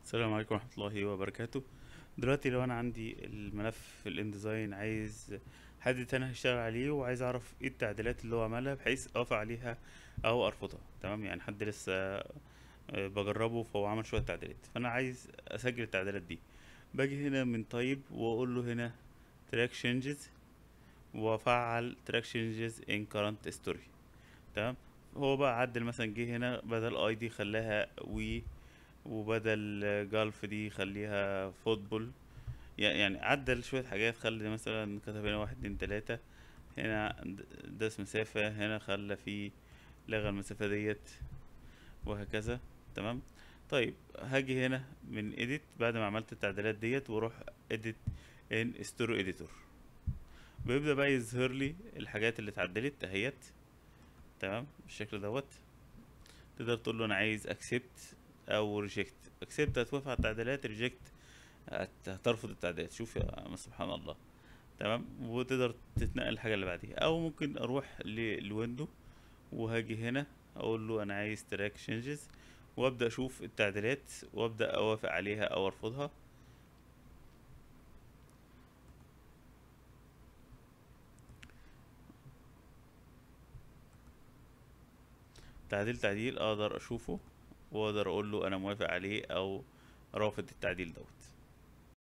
السلام عليكم ورحمة الله وبركاته دلوقتي لو انا عندي الملف في الانديزاين عايز حد تاني هيشتغل عليه وعايز اعرف ايه التعديلات اللي هو عملها بحيث اوافق عليها او ارفضها تمام يعني حد لسه آه، بجربه فهو عمل شوية تعديلات فانا عايز اسجل التعديلات دي باجي هنا من طيب واقول له هنا track changes وافعل track changes in current story تمام هو بقى عدل مثلا جه هنا بدل اي دي خلاها وي وبدل جالف دي خليها فوتبول يعني عدل شوية حاجات خلي مثلا كتب هنا واحد اتنين تلاتة هنا د- داس مسافة هنا خلى في لغى المسافة ديت وهكذا تمام طيب هاجي هنا من edit بعد ما عملت التعديلات ديت واروح edit in ستوري اديتور بيبدأ بقى يظهر لي الحاجات اللي اتعدلت اهيت تمام بالشكل دوت تقدر تقول له انا عايز accept او reject accept هتوافق على التعديلات reject هت- هترفض التعديلات شوف يا سبحان الله تمام وتقدر تتنقل الحاجة اللي بعديها او ممكن اروح للويندو وهاجي هنا اقول له انا عايز تراك changes وابدا اشوف التعديلات وابدا اوافق عليها او ارفضها تعديل تعديل اقدر اشوفه واقدر اقول له انا موافق عليه او رافض التعديل دوت